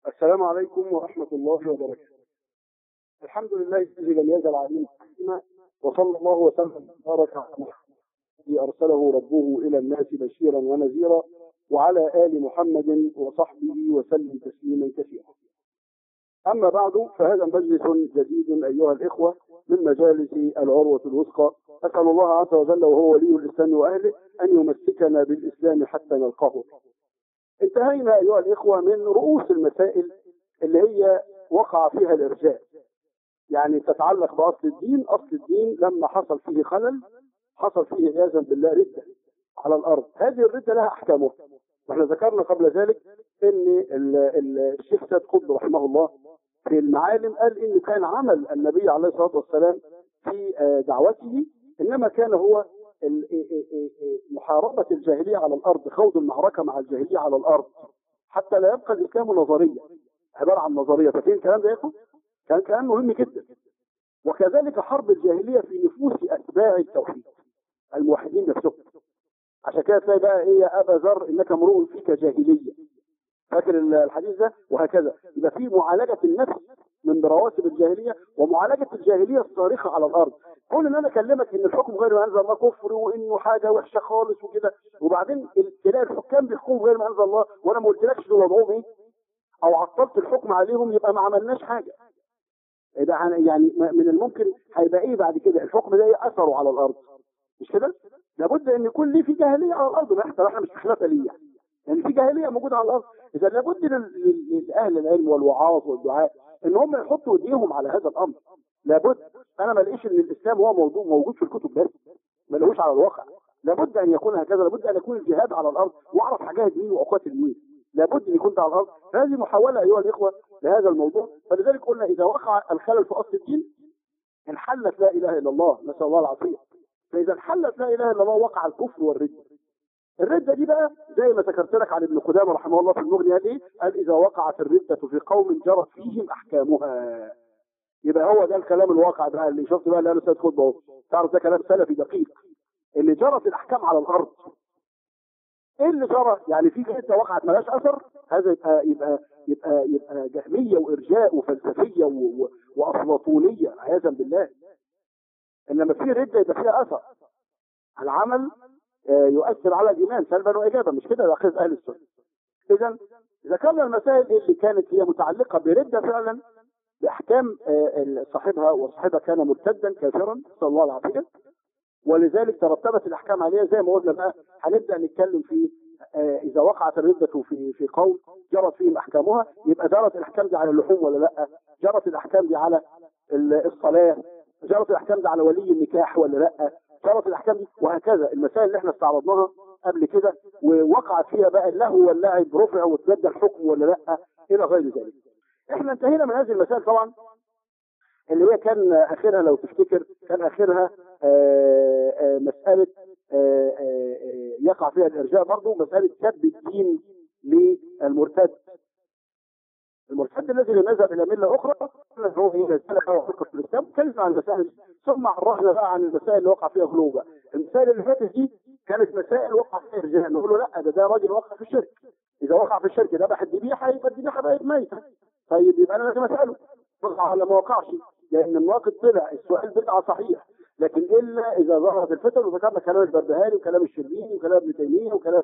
السلام عليكم ورحمة الله وبركاته الحمد لله الذي لم يزل عليم حكيما وصلى الله وسلم وبارك على محمد أرسله ربه إلى الناس بشيرا ونذيرا وعلى آل محمد وصحبه وسلم تسليما كثيرا أما بعد فهذا مجلس جديد أيها الإخوة من مجالس العروة الوثقى أسأل الله عز وجل وهو ولي الإسلام وأهله أن يمسكنا بالإسلام حتى نلقاه انتهينا أيها الإخوة من رؤوس المسائل اللي هي وقع فيها الإرجاء يعني تتعلق بأصل الدين أصل الدين لما حصل فيه خلل حصل فيه عياذا بالله ردة على الأرض هذه الردة لها أحكامها واحنا ذكرنا قبل ذلك ان الشيخ سيد قطب رحمه الله في المعالم قال انه كان عمل النبي عليه الصلاه والسلام في دعوته انما كان هو محاربه الجاهليه على الارض خوض المعركه مع الجاهليه على الارض حتى لا يبقى الاسلام نظريه عباره عن نظريه فاكرين الكلام ده يا اخوان؟ كان كلام مهم جدا وكذلك حرب الجاهليه في نفوس اتباع التوحيد الموحدين نفسهم عشان كده تلاقي بقى ايه يا ابا ذر انك امرؤ فيك جاهليه فاكر الحديث ده وهكذا يبقى في معالجه النفس من رواسب الجاهليه ومعالجه الجاهليه الصارخه على الارض كون ان انا اكلمك ان الحكم غير ما انزل الله كفر وانه حاجه وحشه خالص وكده وبعدين تلاقي الحكام بيحكموا غير ما انزل الله وانا ما قلتلكش دول وضعهم ايه او عطلت الحكم عليهم يبقى ما عملناش حاجه يبقى يعني من الممكن هيبقى ايه بعد كده الحكم ده ايه اثره على الارض مش كده لابد ان يكون ليه في جاهليه على الارض ما احنا احنا مش في خلافه ليه يعني يعني في جاهليه موجوده على الارض اذا لابد لاهل العلم والوعاظ والدعاء ان هم يحطوا ايديهم على هذا الامر لابد انا ما الاقيش ان الاسلام هو موضوع موجود في الكتب بس ما لهوش على الواقع لابد ان يكون هكذا لابد ان يكون الجهاد على الارض واعرف حاجات مين واقاتل مين لابد ان يكون ده على الارض هذه محاوله ايها الاخوه لهذا الموضوع فلذلك قلنا اذا وقع الخلل في اصل الدين انحلت لا اله الا الله نسال الله العافيه فاذا انحلت لا اله الا الله وقع الكفر والرده الردة دي بقى زي ما ذكرت لك عن ابن قدامة رحمه الله في المغني قال ايه؟ قال إذا وقعت الردة في قوم جرت فيهم أحكامها. يبقى هو ده الكلام الواقع بقى اللي شفت بقى اللي قاله سيد خطبة اهو. تعرف ده كلام سلفي دقيق. اللي جرت الأحكام على الأرض. ايه اللي جرى؟ يعني في ردة وقعت ملهاش أثر هذا يبقى يبقى يبقى يبقى جهمية وإرجاء وفلسفية وأفلاطونية عياذا بالله. إنما في ردة يبقى فيها أثر. العمل يؤثر على الإيمان سلبا وإيجابا مش كده ده أهل السنة إذا ذكرنا المسائل اللي كانت هي متعلقة بردة فعلا بأحكام صاحبها وصاحبها كان مرتدا كافرا نسأل الله العافية ولذلك ترتبت الأحكام عليها زي ما قلنا بقى هنبدأ نتكلم في إذا وقعت الردة في في قوم جرت فيهم أحكامها يبقى جرت الأحكام دي على اللحوم ولا لا؟ جرت الأحكام دي على الصلاة جرت الأحكام دي على ولي النكاح ولا لا؟ جرت الاحكام دي وهكذا المسائل اللي احنا استعرضناها قبل كده ووقعت فيها بقى اللهو واللعب رفع وتبدل الحكم ولا لا الى غير ذلك احنا انتهينا من هذه المسائل طبعا اللي هي كان اخرها لو تفتكر كان اخرها آآ آآ مساله آآ يقع فيها الارجاء برضه مساله سب الدين للمرتد المرتد الذي نذهب الى مله اخرى هو هي رساله او حقه في الاسلام اتكلمنا عن المسائل ثم عرفنا بقى عن المسائل اللي وقع فيها غلو بقى المسائل اللي فاتت دي كانت مسائل وقع فيها رجال نقول له لا ده ده راجل وقع في الشرك اذا وقع في الشرك ذبح الذبيحه يبقى الذبيحه بقت ميته طيب يبقى انا لازم اساله وقع ولا ما وقعش لان الناقد طلع السؤال بدعه صحيح لكن الا اذا ظهرت الفتن وذكرنا كلام البربهاري وكلام الشربيني وكلام ابن تيميه وكلام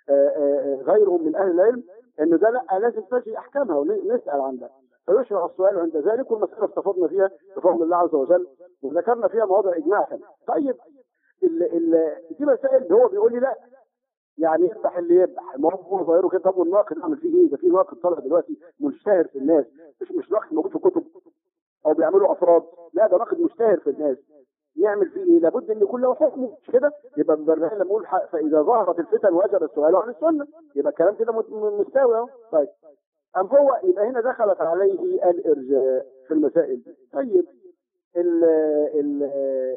غيرهم من اهل العلم انه ده لا لازم تجي احكامها ونسال عن ده فيشرع السؤال عند ذلك والمساله استفدنا فيها بفضل الله عز وجل وذكرنا فيها مواضع اجماع كمان طيب ال ال دي مسائل هو بيقول لي لا يعني يذبح اللي يذبح ما هو ظاهره كده طب والناقد اعمل فيه ايه ده في ناقد طالع دلوقتي منشهر في الناس مش مش ناقد موجود في كتب او بيعملوا افراد لا ده ناقد مشتهر في الناس يعمل فيه ايه لابد ان يكون له حكم مش كده يبقى البرنامج لما اقول فاذا ظهرت الفتن وجب السؤال عن السنه يبقى الكلام كده مستوي اهو طيب أم هو يبقى هنا دخلت عليه الإرجاء في المسائل دي طيب ال ال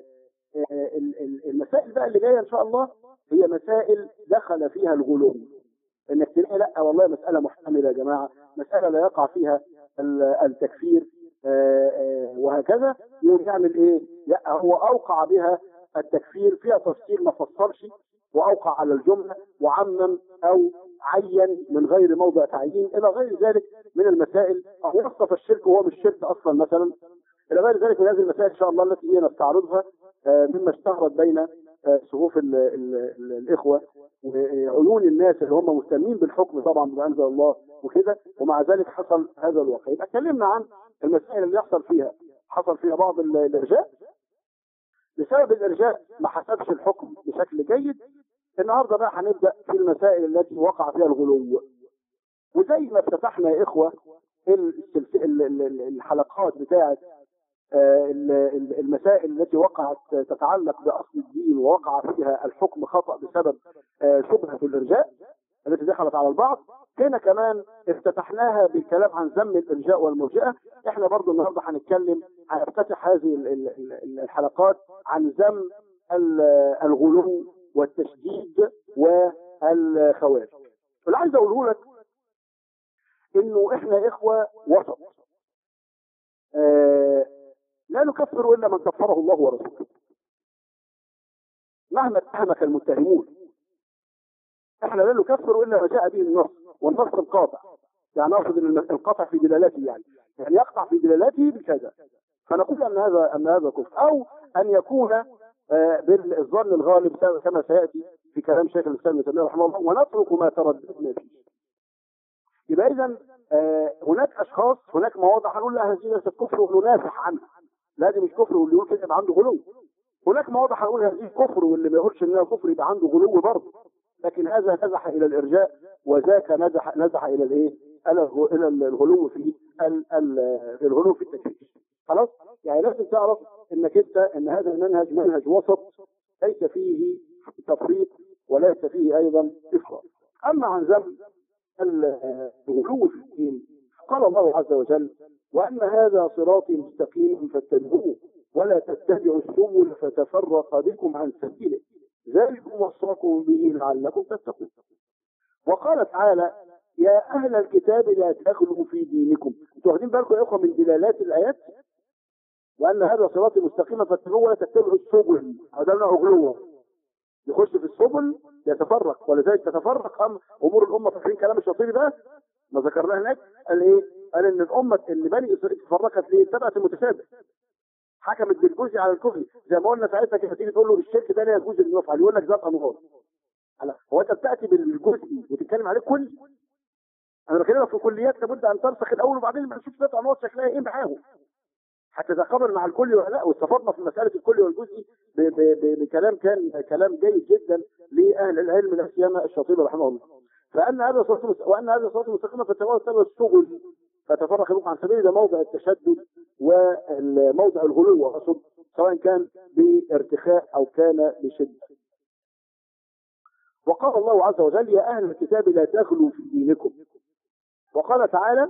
المسائل بقى اللي جاية إن شاء الله هي مسائل دخل فيها الغلو إنك تلاقي لا والله مسألة محتملة يا جماعة مسألة لا يقع فيها التكفير وهكذا يقوم يعمل إيه؟ لا هو أوقع بها التكفير فيها تفسير ما فسرش واوقع على الجمله وعمم او عين من غير موضع تعيين الى غير ذلك من المسائل او وصف الشرك وهو مش شرك اصلا مثلا الى غير ذلك من هذه المسائل ان شاء الله التي هي نستعرضها آه، مما اشتهرت بين آه، صفوف ال- ال- ال- الاخوه وعيون الناس اللي هم مهتمين بالحكم طبعا بما انزل الله وكده ومع ذلك حصل هذا الواقع يبقى اتكلمنا عن المسائل اللي يحصل فيها حصل فيها بعض ال- الارجاء بسبب الارجاء ما حسبش الحكم بشكل جيد النهارده بقى هنبدا في المسائل التي وقع فيها الغلو وزي ما افتتحنا يا اخوه السلس- ال- ال- ال- الحلقات بتاعه آه، ال- ال- المسائل التي وقعت تتعلق باصل الدين ووقع فيها الحكم خطا بسبب آه، شبهه الارجاء التي دخلت على البعض هنا كمان افتتحناها بالكلام عن ذم الارجاء والمرجئه احنا برضو النهارده هنتكلم هنفتتح هذه ال- ال- ال- الحلقات عن ذم ال- الغلو والتشديد والخوارج اللي عايز اقوله لك انه احنا اخوه وسط آه لا نكفر الا من كفره الله ورسوله مهما اتهمك المتهمون احنا لا نكفر الا ما جاء به النص والنص القاطع يعني اقصد ان القطع في دلالته يعني يعني يقطع في دلالته بكذا فنقول ان هذا ان هذا كفر او ان يكون آه، بالظن الغالب كما سياتي في كلام شيخ الاسلام ابن تيميه رحمه الله ونترك ما ترددنا فيه يبقى اذا آه، هناك اشخاص هناك مواضع هنقول لا هذه ليست كفر وننافح عنها لا دي مش كفر واللي يقول كده يبقى عنده غلو هناك مواضع هنقول هذه كفر واللي ما يقولش انها كفر يبقى عنده غلو برضه لكن هذا نزح الى الارجاء وذاك نزح نزح الى الايه؟ الى الغ- الى الغلو في ال- ال- الغلو في التكفير خلاص؟ يعني لازم تعرف انك انت ان هذا المنهج منهج وسط ليس فيه تفريط وليس فيه ايضا افراط. اما عن ذنب ال- الغلو في الدين قال الله عز وجل وان هذا صراطي مستقيم فاتبعوه ولا تتبعوا السبل فتفرق بكم عن سبيله ذلكم وصاكم به لعلكم تتقون وقال تعالى يا اهل الكتاب لا تغلوا في دينكم انتوا واخدين بالكم يا اخوه من دلالات الايات وان هذا صراطي مستقيما فاتبعوه ولا تتبعوا السبل هذا نوع غلو يخش في السبل يتفرق ولذلك تتفرق أم امور الامه فاكرين كلام الشاطبي ده ما ذكرناه هناك قال ايه؟ قال ان الامه اللي بني اسرائيل تفرقت ليه؟ اتبعت المتشابه حكمت بالجزء على الكفر زي ما قلنا ساعتها كده تيجي تقول له الشرك ده لا يجوز انه يفعل يقول لك ذات انوار على- هو انت بتاتي بالجزء وتتكلم عليه كل انا بكلمك في كليات لابد ان ترسخ الاول وبعدين ما نشوف ذات انوار شكلها ايه معاهم حتى تقابل مع الكل ولا لا واستفدنا في مساله الكل والجزء ب- ب- ب- بكلام كان كلام جيد جدا لاهل العلم لا سيما الشاطبي رحمه الله فان هذا صراط مست- وان هذا صراط مستقيما فاتبعوا السبل السبل فتفرق بكم عن سبيل ده موضع التشدد وموضع الغلو اقصد سواء كان بارتخاء او كان بشده وقال الله عز وجل يا اهل الكتاب لا تغلوا في دينكم وقال تعالى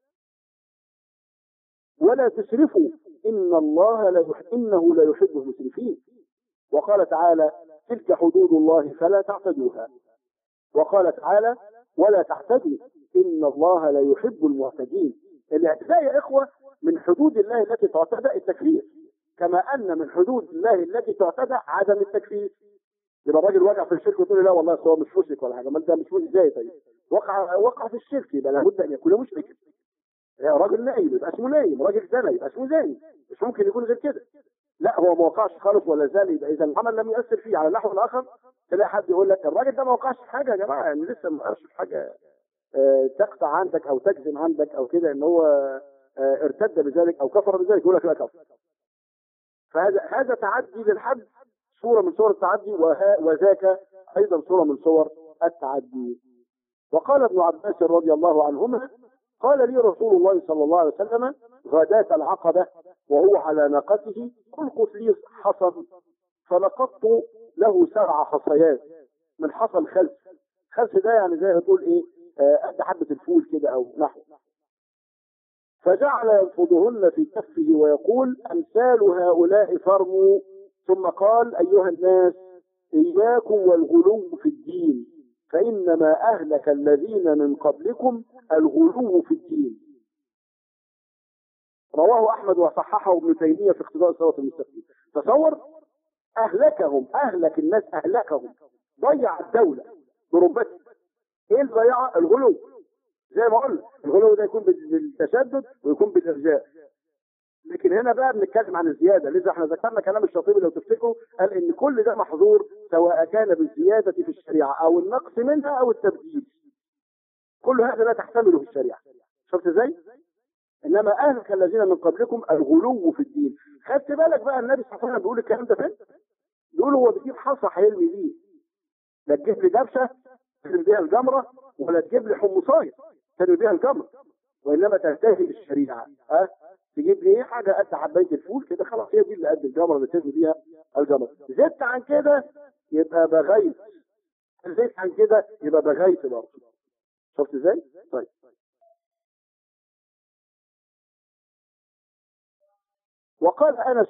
ولا تسرفوا ان الله لا يح... انه لا يحب المسرفين وقال تعالى تلك حدود الله فلا تعتدوها وقال تعالى ولا تعتدوا ان الله لا يحب المعتدين الاعتداء يا اخوه من حدود الله التي تعتدى التكفير كما ان من حدود الله التي تعتدى عدم التكفير يبقى الراجل وقع في الشرك وتقول لي لا والله أصل هو مش مشرك ولا حاجه ما ده مش مشرك ازاي طيب وقع وقع في الشرك يبقى لابد ان يكون مشركا يعني راجل نايم يبقى اسمه نايم راجل زنى يبقى اسمه زاني مش ممكن يكون غير كده لا هو ما وقعش خالص ولا زال يبقى اذا العمل لم يؤثر فيه على النحو الاخر تلاقي حد يقول لك الراجل ده ما وقعش في حاجه يا جماعه يعني لسه ما وقعش في حاجه آه، تقطع عندك او تجزم عندك او كده ان هو آه، ارتد بذلك او كفر بذلك يقول لك لا كفر فهذا هذا تعدي للحد صوره من صور التعدي وها- وذاك ايضا صوره من صور التعدي وقال ابن عباس رضي الله عنهما قال لي رسول الله صلى الله عليه وسلم غداة العقبة وهو على ناقته القط لي حصى فلقطت له سبع حصيات من حصى الخلف الخلف ده يعني زي ما تقول ايه آه، قد حبة الفول كده او نحو فجعل ينفضهن في كفه ويقول امثال هؤلاء فرموا ثم قال ايها الناس اياكم والغلو في الدين فانما اهلك الذين من قبلكم الغلو في الدين رواه احمد وصححه ابن تيميه في اقتضاء الصراط المستقيم تصور اهلكهم اهلك الناس اهلكهم ضيع الدوله بربتها ايه اللي ضيعها الغلو زي ما قلنا الغلو ده يكون بالتشدد ويكون بالارجاء لكن هنا بقى بنتكلم عن الزياده لذا احنا ذكرنا كلام الشاطبي لو تفتكروا قال ان كل ده محظور سواء كان بالزياده في الشريعه او النقص منها او التبديل كل هذا لا تحتمله في الشريعه شفت ازاي انما اهلك الذين من قبلكم الغلو في الدين خدت بالك بقى النبي صلى الله عليه وسلم بيقول الكلام ده فين بيقول هو بيجيب حصى هيرمي بيه لا تجيب لي دبشه ترمي بيها الجمره ولا تجيب لي حمصايه ترمي بيها الجمره وانما تنتهي بالشريعه ها تجيب لي ايه حاجه قد حبايه الفول كده خلاص هي دي اللي قد الجمره اللي ترمي بيها الجمره زدت عن كده يبقى بغيت زدت عن كده يبقى بغيت برضه شفت ازاي؟ طيب وقال انس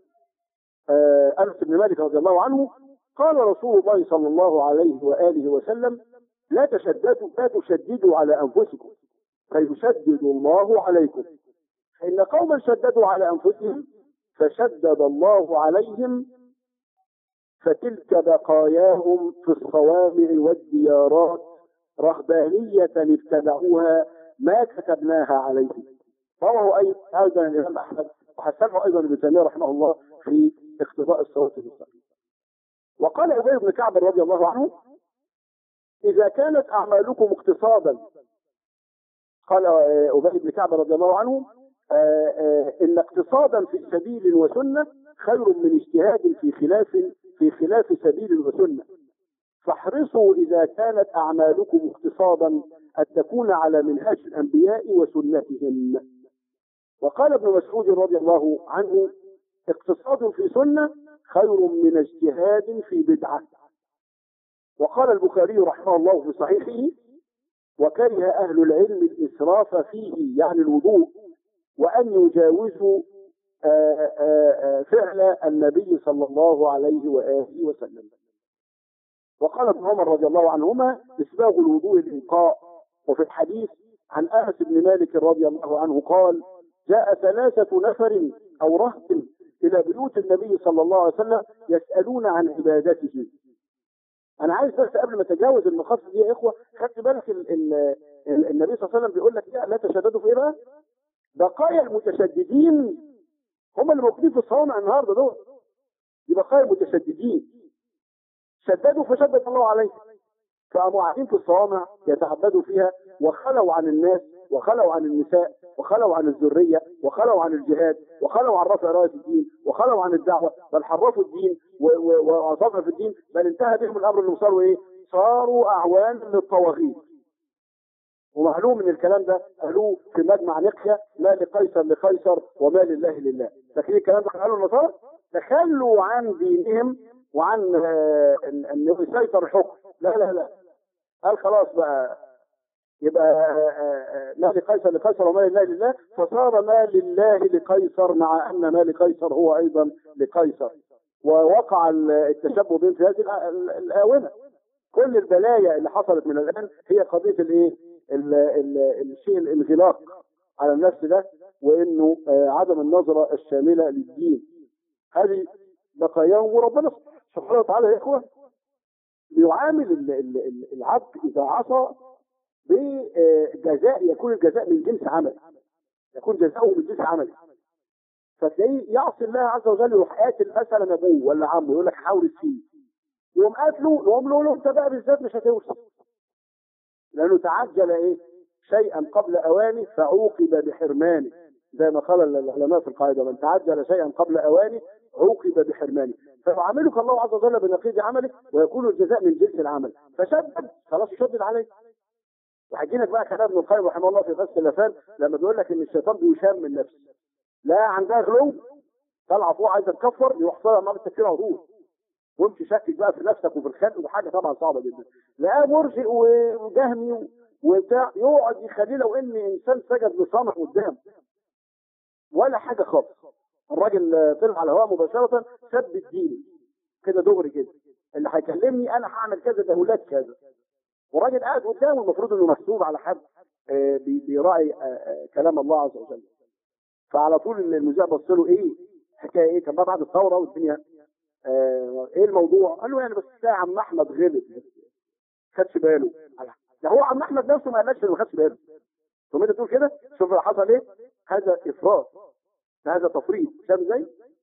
آه انس بن مالك رضي الله عنه قال رسول الله صلى الله عليه واله وسلم لا تشددوا لا تشددوا على انفسكم فيشدد الله عليكم فان قوما شددوا على انفسهم فشدد الله عليهم فتلك بقاياهم في الصوامع والديارات رهبانية ابتدعوها ما كتبناها عليهم رواه ايضا الامام احمد وحسنه ايضا ابن تيميه رحمه الله في اقتضاء الصراط المستقيم وقال ابي بن كعب رضي الله عنه اذا كانت اعمالكم اقتصادا قال ابي بن كعب رضي الله عنه آآ آآ ان اقتصادا في سبيل وسنه خير من اجتهاد في خلاف في خلاف سبيل وسنه فاحرصوا اذا كانت اعمالكم اقتصادا ان تكون على منهاج الانبياء وسنتهم وقال ابن مسعود رضي الله عنه اقتصاد في سنه خير من اجتهاد في بدعه وقال البخاري رحمه الله في صحيحه وكره اهل العلم الاسراف فيه يعني الوضوء وان يجاوزوا آآ آآ فعل النبي صلى الله عليه واله وسلم وقال ابن عمر رضي الله عنهما اسباغ الوضوء الانقاء وفي الحديث عن انس بن مالك رضي الله عنه قال جاء ثلاثة نفر او رهط الى بيوت النبي صلى الله عليه وسلم يسألون عن عبادته انا عايز بس قبل ما اتجاوز المخاطر دي يا اخوة خدت بالك ال ال ال النبي صلى الله عليه وسلم بيقول لك لا, لا تشددوا في ايه بقى بقايا المتشددين هم اللي موجودين في الصوامع النهارده دول دي بقايا المتشددين شددوا فشدد الله عليهم فقاموا قاعدين في الصوامع يتعبدوا فيها وخلوا عن الناس وخلوا عن النساء وخلوا عن الذرية وخلوا عن الجهاد وخلوا عن رفع راية الدين وخلوا عن الدعوة بل حرفوا الدين وعصفنا في الدين بل انتهى بهم الأمر انهم صاروا ايه صاروا أعوان للطواغيت ومعلوم من الكلام ده قالوه في مجمع نقيا ما لقيصر لقيصر وما لله لله لكن الكلام ده قالوا النصارى تخلوا عن دينهم وعن انه يسيطر الحكم لا لا لا قال خلاص بقى يبقى ما لقيصر لقيصر وما لله لله فصار ما لله لقيصر مع ان ما لقيصر هو ايضا لقيصر ووقع التشبه بين في هذه الاونه كل البلايا اللي حصلت من الان هي قضيه الايه الشيء الانغلاق على النفس ده وانه عدم النظره الشامله للدين هذه بقاياهم وربنا سبحانه وتعالى يا اخوه بيعامل العبد اذا عصى بجزاء يكون الجزاء من جنس عمل يكون جزاؤه من جنس عمل فتلاقيه يعصي الله عز وجل يروح قاتل مثلا ابوه ولا عمه يقول لك حاول فيه يقوم قاتله يقوم له انت بقى بالذات مش هتوصل لانه تعجل ايه شيئا قبل اوانه فعوقب بحرمانه زي ما قال العلماء في القاعده من تعجل شيئا قبل اوانه عوقب بحرمانه فيعاملك الله عز وجل بنقيض عملك ويكون الجزاء من جنس العمل فشدد خلاص شدد عليك وهيجي لك بقى كلام ابن القيم رحمه الله في غسل اللفان لما بيقول لك ان الشيطان بيشام من نفسه لا عندها غلو طالعه فوق عايزه تكفر يروح صار امام التفكير على طول وامشي شكك بقى في نفسك وفي الخلق ودي حاجه طبعا صعبه جدا لا مرجئ وجهمي وبتاع يقعد يخليه لو ان انسان سجد لصنع قدامه ولا حاجه خالص الراجل طلع على الهواء مباشره سب الدين كده دغري كده اللي هيكلمني انا هعمل كذا ده ولاد كذا وراجل قاعد قدامه المفروض انه محسوب على حد بيراعي كلام الله عز وجل فعلى طول المذيع بص له ايه حكايه ايه كان بقى بعد الثوره والدنيا آه ايه الموضوع قال له يعني بس ده عم احمد غلط خدش باله ده هو عم احمد نفسه ما قالكش انه ما خدش باله ثم انت تقول كده شوف اللي حصل ايه هذا افراط هذا تفريط فاهم ازاي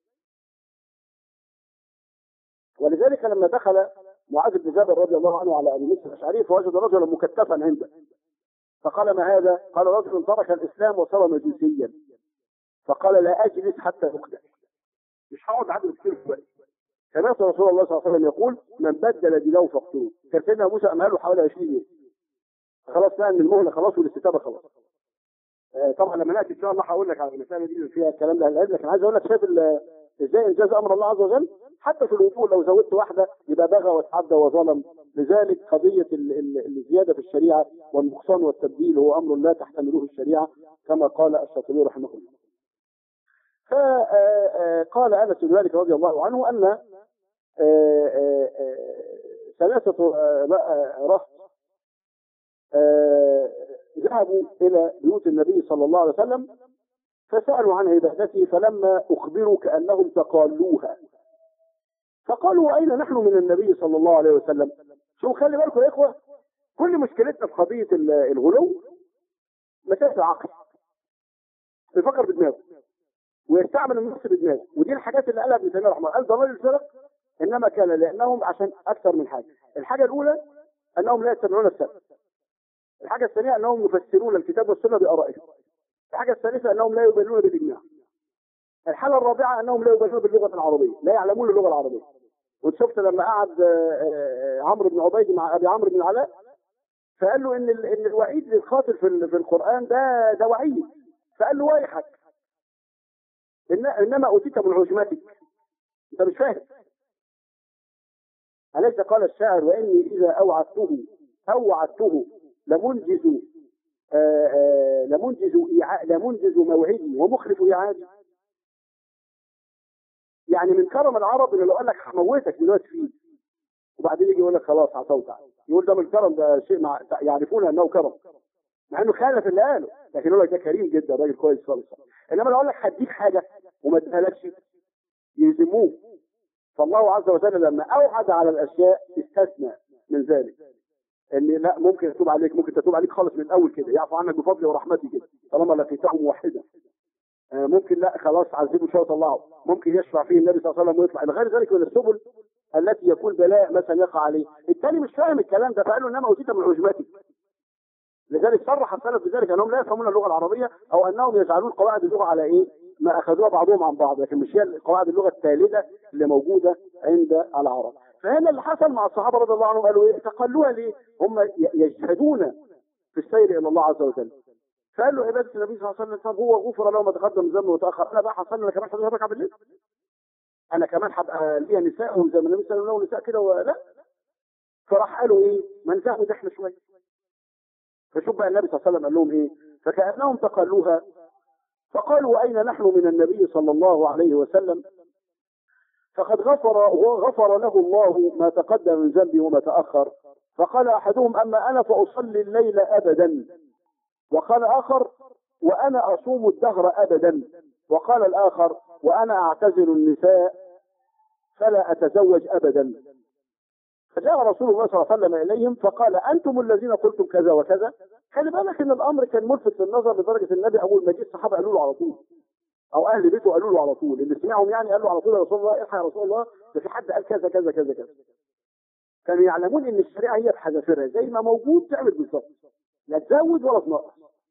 ولذلك لما دخل معاذ بن جبل رضي الله عنه على ابي موسى الاشعري فوجد رجلا مكتفا عنده فقال ما هذا؟ قال رجل ترك الاسلام وصار مجوسيا فقال لا اجلس حتى يقتل مش هقعد عدد كتير في وقت سمعت رسول الله صلى الله عليه وسلم يقول من بدل دينه فاقتلوه كان سيدنا موسى امهله حوالي 20 يوم خلاص بقى ان المهله خلاص والاستتابه خلاص آه طبعا لما ناتي ان شاء الله هقول لك على المسائل دي اللي فيها الكلام ده العلم لكن عايز اقول لك شايف ازاي انجاز امر الله عز وجل حتى في الوضوء لو زودت واحده يبقى بغى وتعدى وظلم لذلك قضيه الزياده في الشريعه والنقصان والتبديل هو امر لا تحتمله الشريعه كما قال الشاطبي رحمه الله. فقال انس بن مالك رضي الله عنه ان ثلاثه رهط ذهبوا الى بيوت النبي صلى الله عليه وسلم فسالوا عن عبادته فلما اخبروا كانهم تقالوها فقالوا اين نحن من النبي صلى الله عليه وسلم شو خلي بالكم يا اخوه كل مشكلتنا في قضيه الغلو مسائل عقل بيفكر بدماغه ويستعمل النص بدماغه ودي الحاجات اللي قالها ابن تيميه رحمه الله قال ضلال الفرق انما كان لانهم عشان اكثر من حاجه الحاجه الاولى انهم لا يتبعون السلف الحاجه الثانيه انهم يفسرون الكتاب والسنه بارائهم الحاجه الثالثه انهم لا يبالون بالاجماع الحاله الرابعه انهم لا يبالون باللغه العربيه لا يعلمون اللغه العربيه وشفت لما قعد عمرو بن عبيد مع ابي عمرو بن العلاء فقال له ان ان الوعيد للخاطر في في القران ده ده وعيد فقال له ويحك إن انما اوتيت من عجمتك انت مش فاهم أليس قال الشاعر وإني إذا أوعدته أوعدته لمنجز آآ آآ لمنجز إيعاء لمنجز موعدي ومخلف إيعادي يعني من كرم العرب إنه لو قال لك هموتك دلوقتي فيه وبعدين يجي يقول لك خلاص عصوت يقول ده من الكرم ده شيء مع يعرفون أنه كرم مع إنه خالف اللي قاله لكن يقول لك ده كريم جدا راجل كويس خالص إنما لو قال لك هديك حاجة وما اديهالكش يلزموه فالله عز وجل لما اوعد على الاشياء استثنى من ذلك ان لا ممكن اتوب عليك ممكن تتوب عليك خالص من الاول كده يعفو عنك بفضلي ورحمتي كده طالما لقيته موحدا آه ممكن لا خلاص عذبه شويه طلعه ممكن يشفع فيه النبي صلى الله عليه وسلم ويطلع الى غير ذلك من السبل التي يكون بلاء مثلا يقع عليه الثاني مش فاهم الكلام ده فقال له انما اوتيت من عجمتك لذلك صرح السلف بذلك انهم لا يفهمون اللغه العربيه او انهم يجعلون قواعد اللغه على ايه ما اخذوها بعضهم عن بعض لكن مش هي قواعد اللغه الثالثه اللي موجوده عند العرب فهنا اللي حصل مع الصحابه رضي الله عنهم قالوا ايه تقلوها ليه هم يجتهدون في السير الى الله عز وجل فقال له عباده النبي صلى الله عليه وسلم طب هو غفر له ما تقدم ذنبه وتاخر انا بقى حصل انا كمان 11 ركعه بالليل انا كمان هبقى ليا نساء زي ما النبي صلى الله عليه وسلم نساء كده ولا فراح قالوا ايه ما نزهد احنا شويه فشوف بقى النبي صلى الله عليه وسلم قال لهم ايه فكانهم تقلوها فقالوا أين نحن من النبي صلى الله عليه وسلم فقد غفر غفر له الله ما تقدم من ذنبي وما تأخر فقال أحدهم أما أنا فأصلي الليل أبدا وقال آخر وأنا أصوم الدهر أبدا وقال الآخر وأنا أعتزل النساء فلا أتزوج أبدا فجاء رسول الله صلى الله عليه وسلم إليهم فقال أنتم الذين قلتم كذا وكذا خلي بالك ان الامر كان ملفت للنظر لدرجه النبي اول ما جه الصحابه قالوا له على طول او اهل بيته قالوا له على طول اللي سمعهم يعني قال له على طول يا رسول الله الحق يا رسول الله ده في حد قال كذا كذا كذا كذا كانوا يعلمون ان الشريعه هي بحذافيرها زي ما موجود تعمل بالظبط لا تزود ولا تنقص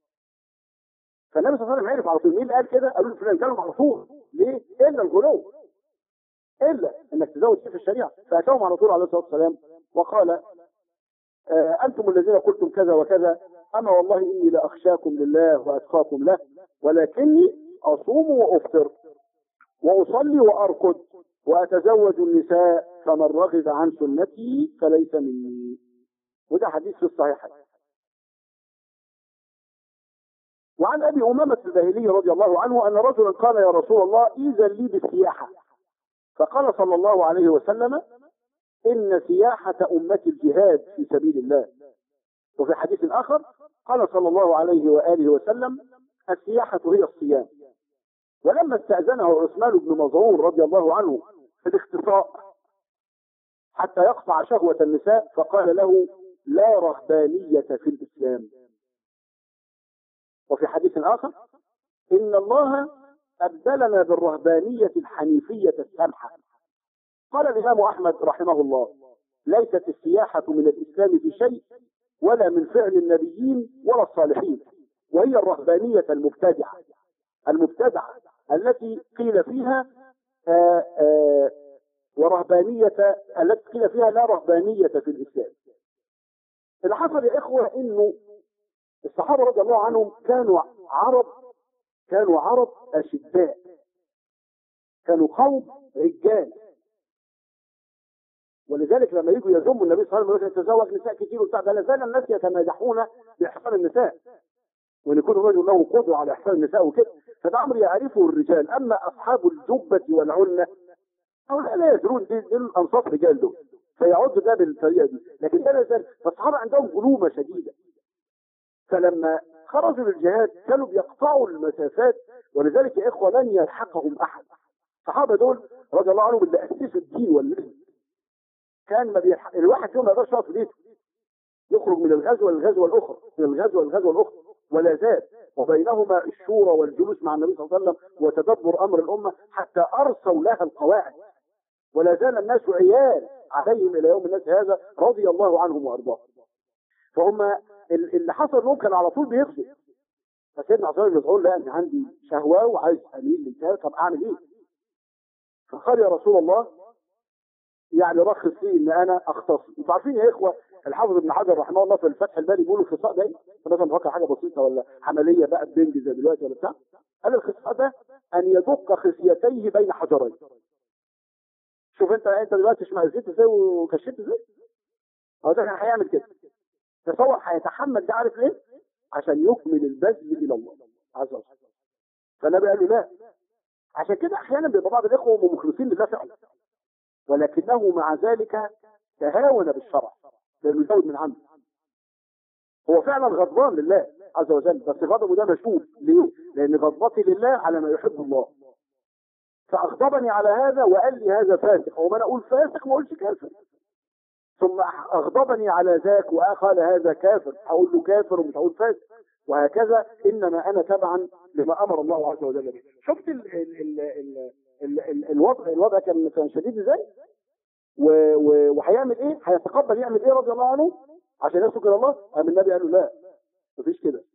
فالنبي صلى الله عليه وسلم عرف على طول مين اللي قال كده قالوا له فلان قالوا على طول ليه الا الغلو الا انك تزود شيء في الشريعه فاتاهم على طول عليه الصلاه والسلام وقال آه انتم الذين قلتم كذا وكذا أما والله إني لأخشاكم لله وأتقاكم له ولكني أصوم وأفطر وأصلي وأرقد وأتزوج النساء فمن رغب عن سنتي فليس مني وده حديث في الصحيحين وعن أبي أمامة الباهلي رضي الله عنه أن رجلا قال يا رسول الله إذا لي بالسياحة فقال صلى الله عليه وسلم إن سياحة أمتي الجهاد في سبيل الله وفي حديث آخر قال صلى الله عليه وآله وسلم السياحة هي الصيام ولما استأذنه عثمان بن مظعون رضي الله عنه في الاختصاء حتى يقطع شهوة النساء فقال له لا رهبانية في الإسلام وفي حديث آخر إن الله أبدلنا بالرهبانية الحنيفية السمحة قال الإمام أحمد رحمه الله ليست السياحة من الإسلام في شيء ولا من فعل النبيين ولا الصالحين وهي الرهبانية المبتدعة المبتدعة التي قيل فيها آآ آآ ورهبانية التي قيل فيها لا رهبانية في الإسلام اللي حصل يا إخوة إنه الصحابة رضي الله عنهم كانوا عرب كانوا عرب أشداء كانوا قوم رجال ولذلك لما يجوا يذموا النبي صلى الله عليه وسلم يتزوج نساء كتير وبتاع ده لا زال الناس يتمادحون باحسان النساء وان يكون الرجل له قدوه على احسان النساء وكده فده امر يعرفه الرجال اما اصحاب الجبه والعنه هؤلاء لا يدرون دي, دي انصاف رجال دول فيعد ده بالطريقه دي لكن ده لا زال فالصحابه عندهم غلومه شديده فلما خرجوا للجهاد كانوا بيقطعوا المسافات ولذلك يا اخوه لن يلحقهم احد الصحابه دول رضي الله عنهم اللي اسسوا الدين والمسلم كان ما بيلحق الواحد فيهم ما يقدرش يقعد في بيته يخرج من الغزوه للغزوه الاخرى من الغزوه للغزوه الاخرى ولا زال وبينهما الشورى والجلوس مع النبي صلى الله عليه وسلم وتدبر امر الامه حتى ارسوا لها القواعد ولا زال الناس عيال عليهم الى يوم الناس هذا رضي الله عنهم وارضاهم فهم اللي حصل انهم كانوا على طول بيغزوا فسيدنا عبد الله بن مسعود لا انا عندي شهوه وعايز اميل للجهاد طب اعمل ايه؟ فقال يا رسول الله يعني رخص لي ان انا اختص انتوا عارفين يا اخوه الحافظ ابن حجر رحمه الله في الفتح الباري بيقولوا الخصاء ده مثلا بفكر حاجه بسيطه ولا عمليه بقى بنج زي دلوقتي ولا بتاع قال الخصاء ده ان يدق خصيتيه بين حجرين شوف انت انت دلوقتي اشمئزيت ازاي وكشفت ازاي هو ده كان هيعمل كده تصور هيتحمل ده عارف ليه عشان يكمل البذل الى الله عز وجل فالنبي قال له لا عشان كده احيانا بيبقى بعض الاخوه هم مخلصين لله فعلا ولكنه مع ذلك تهاون بالشرع لانه يزود من عنده هو فعلا غضبان لله عز وجل بس غضبه ده مشهود ليه؟ لان غضبتي لله على ما يحب الله فاغضبني على هذا وقال لي هذا فاسق وما انا اقول فاسق ما اقولش كافر ثم اغضبني على ذاك وقال هذا كافر هقول له كافر ومش هقول فاسق وهكذا انما انا تبعا لما امر الله عز وجل به شفت ال ال ال ال ال ال الوضع الوضع كان كان شديد ازاي وهيعمل ايه هيتقبل يعمل ايه رضي الله عنه عشان يسلك الى الله قام النبي قال له لا مفيش كده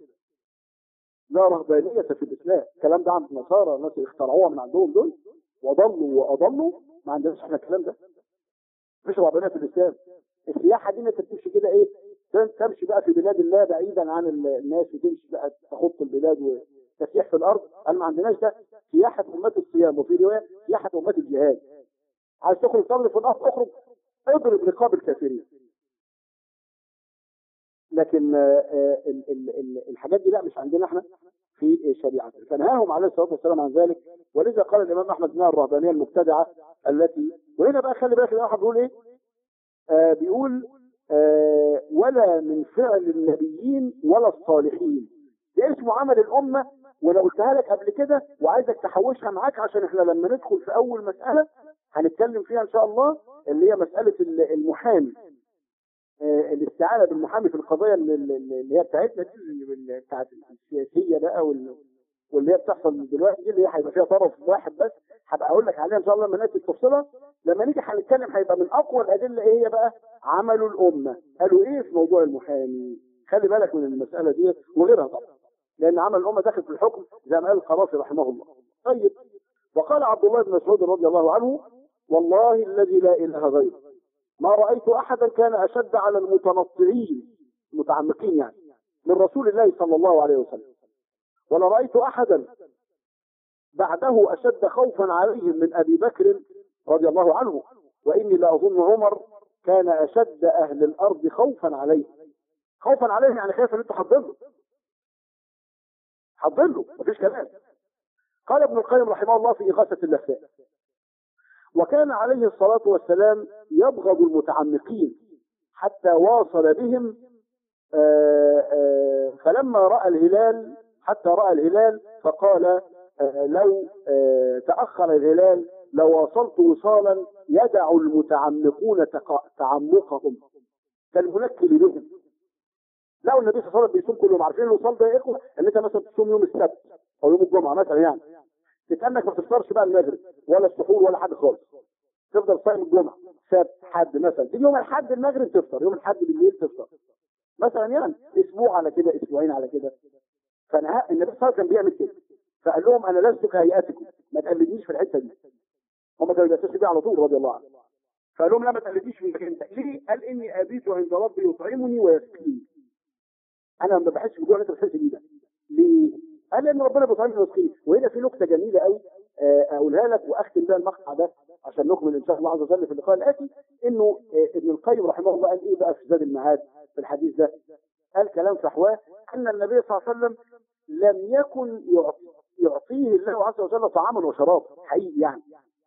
لا رهبانية في الإسلام الكلام ده عند النصارى الناس اللي اخترعوها من عندهم دول وضلوا وأضلوا ما عندناش احنا الكلام ده مفيش رهبانية في الإسلام السياحة دي انت بتمشي كده ايه تمشي بقى في بلاد الله بعيدا عن الناس وتمشي بقى تخط البلاد وتسيح في الارض قال ما عندناش ده سياحة أمة الصيام وفي رواية سياحة أمة الجهاد عايز تخرج تصلي في الارض اخرج اضرب رقاب الكافرين لكن ال ال ال الحاجات دي لا مش عندنا احنا في شريعتنا فنهاهم عليه الصلاه والسلام عن ذلك ولذا قال الامام احمد انها الرهبانيه المبتدعه التي وهنا بقى خلي بالك الامام احمد بيقول ايه؟ آه بيقول آه ولا من فعل النبيين ولا الصالحين ده اسمه عمل الامه وانا قلتها لك قبل كده وعايزك تحوشها معاك عشان احنا لما ندخل في اول مساله هنتكلم فيها ان شاء الله اللي هي مساله المحامي آه الاستعانه بالمحامي في القضايا اللي هي بتاعتنا دي بتاعت السياسيه بقى واللي هي بتحصل دلوقتي دي اللي هي هيبقى فيها طرف واحد بس هبقى اقول لك عليها ان شاء الله لما ناتي تفصيلها لما نيجي هنتكلم هيبقى من اقوى الادله ايه هي بقى عملوا الامه قالوا ايه في موضوع المحامي خلي بالك من المساله دي وغيرها طبعا لان عمل الامه داخل في الحكم زي ما قال القرافي رحمه الله طيب وقال عبد الله بن مسعود رضي الله عنه والله الذي لا اله غيره ما رايت احدا كان اشد على المتنطعين المتعمقين يعني من رسول الله صلى الله عليه وسلم ولا رايت احدا بعده اشد خوفا عليهم من ابي بكر رضي الله عنه واني لاظن عمر كان اشد اهل الارض خوفا عليه خوفا عليه يعني خايف ان انتوا حضروا حضروا مفيش كلام قال ابن القيم رحمه الله في إغاثة اللفاء وكان عليه الصلاة والسلام يبغض المتعمقين حتى واصل بهم آآ آآ فلما رأى الهلال حتى رأى الهلال فقال لو تأخر الهلال لو وصلت وصالا يدع المتعمقون تق- تعمقهم كالمنكل بهم لو النبي صلى الله عليه وسلم بيصوم كل يوم عارفين الوصال ده يا اخوه ان انت مثلا تصوم يوم السبت او يوم الجمعه مثلا يعني تتأنك ما تفطرش بقى المغرب ولا السحور ولا حاجه خالص تفضل صايم الجمعه سبت حد مثلا تيجي يوم الحد المغرب تفطر يوم الحد بالليل تفطر مثلا يعني اسبوع على كده اسبوعين على كده فنهى النبي صلى الله عليه وسلم كان بيعمل كده فقال لهم انا لست كهيئتكم ما تقلدنيش في الحته دي هم كانوا بيأسسوا بيه على طول رضي الله عنه فقال لهم لا ما تقلدنيش في المكان ده ليه؟ قال اني ابيت عند ربي يطعمني ويسقيني انا ما بحسش بالجوع اللي انت بتحس بيه ده ليه؟ قال لان ربنا بيطعمني ويسقيني وهنا في نكته جميله قوي آه، اقولها لك واختم بها المقطع ده عشان نكمل ان شاء الله عز وجل في اللقاء الاتي انه آه، ابن القيم رحمه الله قال ايه بقى في زاد المعاد في الحديث ده قال كلام فحواه ان النبي صلى الله عليه وسلم لم يكن يعطي يعطيه الله عز وجل طعاما وشرابا حقيقي يعني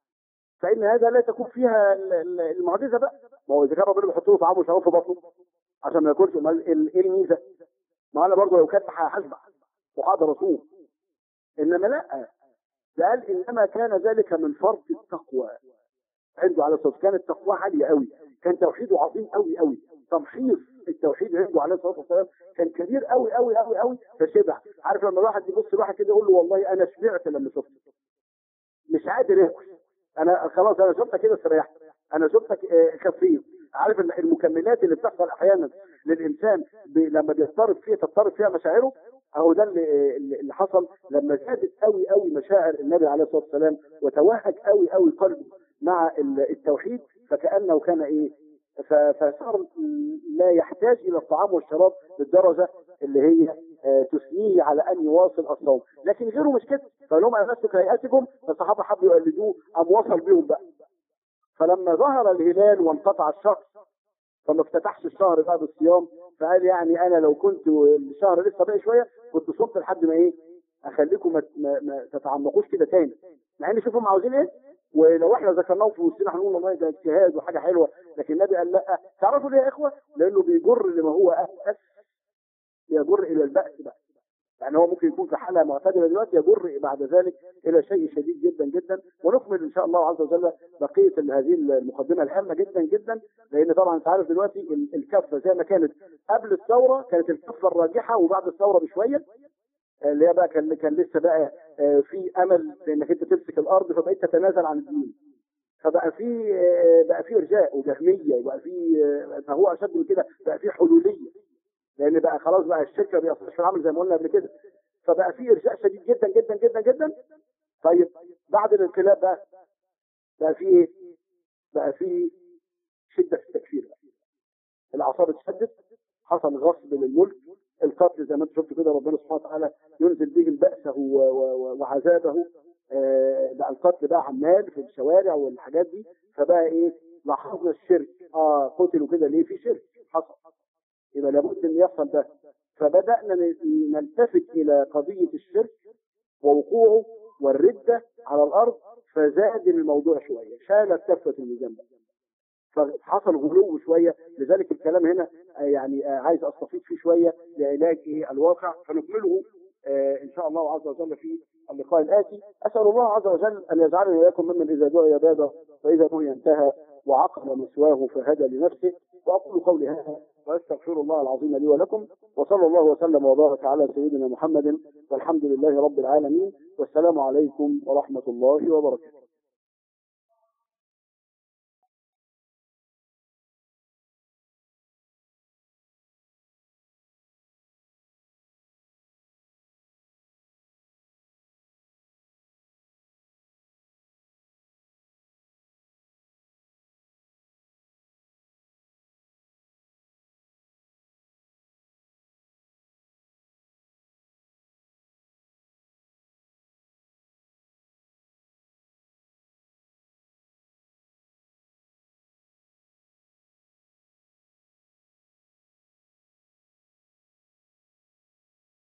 فان هذا لا تكون فيها ال- ال- المعجزه بقى ما هو اذا كان ربنا بيحط له طعام وشراب في بطنه عشان ما ياكلش امال ال- ايه الميزه؟ ما انا برضه لو كنت هشبع وهقدر اصوم انما لا ده قال انما كان ذلك من فرط التقوى عنده عليه الصلاه والسلام كانت تقوى عاليه قوي كان توحيده عظيم قوي قوي تمحيص التوحيد عنده عليه الصلاه والسلام كان كبير قوي قوي قوي قوي فشبع عارف لما الواحد يبص لواحد كده يقول له والله انا شبعت لما شفتك مش قادر ياكل انا خلاص انا شفتك كده استريحت انا شفتك آه، خفيت عارف ال- المكملات اللي بتحصل احيانا للانسان ب... لما بيضطرب فيها تضطرب فيها مشاعره اهو ده اللي, اللي اللي حصل لما زادت قوي قوي مشاعر النبي عليه الصلاه والسلام وتوهج قوي قوي قلبه مع ال- التوحيد فكانه كان ايه ف- فصار لا يحتاج الى الطعام والشراب بالدرجه اللي هي آه، تثنيه على ان يواصل الصوم لكن غيره مش كده فقال لهم انا لست كهيئتكم فالصحابه حبوا يقلدوه قام وصل بيهم بقى فلما ظهر الهلال وانقطع الشهر فما افتتحش الشهر بقى بالصيام فقال يعني انا لو كنت الشهر لسه باقي شويه كنت صمت لحد ما ايه اخليكم ما, ما, ما تتعمقوش كده تاني مع ان شوفوا هم عاوزين ايه ولو احنا ذكرناهم في وسطنا هنقول والله ده اجتهاد وحاجه حلوه لكن النبي قال لا تعرفوا ليه يا اخوه؟ لانه بيجر لما هو اسس يجر الى البأس بقى يعني هو ممكن يكون في حالة معتدلة دلوقتي يجر بعد ذلك إلى شيء شديد جدا جدا ونكمل إن شاء الله عز وجل بقية ال- هذه المقدمة الهامة جدا جدا لأن طبعا أنت عارف دلوقتي ال- الكفة زي ما كانت قبل الثورة كانت الكفة الراجحة وبعد الثورة بشوية آه، اللي هي بقى كان كان لسه بقى آه، في أمل في إنك أنت تمسك الأرض فبقيت تتنازل عن الدين فبقى في آه، بقى في إرجاء وجهمية وبقى في آه، فهو أشد من كده بقى في حلولية لان بقى خلاص بقى الشركه بيصلح في العمل زي ما قلنا قبل كده فبقى في ارجاء شديد جدا جدا جدا جدا طيب بعد الانقلاب بقى بقى في ايه؟ بقى في شده في التكفير بقى. الاعصاب اتشدت حصل غصب للملك القتل زي ما انت شفت كده ربنا سبحانه وتعالى ينزل بهم بأسه و- و- و- وعذابه آه، بقى القتل بقى عمال في الشوارع والحاجات دي فبقى ايه لاحظنا الشرك اه قتلوا كده ليه في شرك حصل يبقى لابد ان يحصل ده فبدأنا ن- نلتفت الى قضية الشرك ووقوعه والردة على الارض فزاد الموضوع شوية شالت كفة الميزان بقى. فحصل غلو شوية لذلك الكلام هنا آه، يعني آه، عايز استفيد فيه شوية لعلاج ايه الواقع فنكمله آه، ان شاء الله عز وجل في اللقاء الاتي اسال الله عز وجل ان يجعلني واياكم ممن اذا دعي عباده واذا نهي انتهى وعقل مسواه فهدى لنفسه واقول قولي هذا واستغفر الله العظيم لي ولكم وصلى الله وسلم وبارك على سيدنا محمد والحمد لله رب العالمين والسلام عليكم ورحمه الله وبركاته